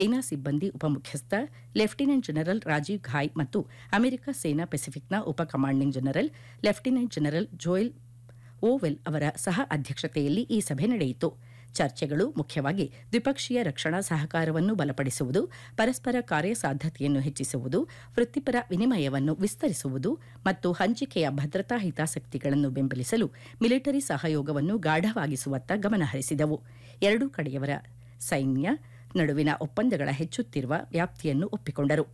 ಸೇನಾ ಸಿಬ್ಬಂದಿ ಉಪಮುಖ್ಯಸ್ಥ ಲೆಫ್ಟಿನೆಂಟ್ ಜನರಲ್ ರಾಜೀವ್ ಘಾಯ್ ಮತ್ತು ಅಮೆರಿಕ ಸೇನಾ ಪೆಸಿಫಿಕ್ನ ಉಪ commanding general lieutenant general Joel Vowell ಅವರ ಸಹ ಅಧ್ಯಕ್ಷತೆಯಲ್ಲಿ ಈ ಸಭೆ ನಡೆಯಿತು ಚರ್ಚೆಗಳು ಮುಖ್ಯವಾಗಿ ದ್ವಿಪಕ್ಷೀಯ ರಕ್ಷಣಾ ಸಹಕಾರವನ್ನು ಬಲಪಡಿಸುವುದು ಪರಸ್ಪರ ಕಾರ್ಯಸಾಧ್ಯತೆಯನ್ನು ಹೆಚ್ಚಿಸುವುದು ವೃತ್ತಿಪರ ವಿನಿಮಯವನ್ನು ವಿಸ್ತರಿಸುವುದು ಮತ್ತು ಹಂಚಿಕೆಯ ಭದ್ರತಾ ಹಿತಾಸಕ್ತಿಗಳನ್ನು ಬೆಂಬಲಿಸಲು ಮಿಲಿಟರಿ ಸಹಯೋಗವನ್ನು ಗಾಢವಾಗಿಸುವತ್ತ ಗಮನಹರಿಸಿದವು ಎರಡೂ ಕಡೆಯವರ ಸೈನ್ಯ ನಡುವಿನ ಒಪ್ಪಂದಗಳ ಹೆಚ್ಚುತ್ತಿರುವ ವ್ಯಾಪ್ತಿಯನ್ನು ಒಪ್ಪಿಕೊಂಡರು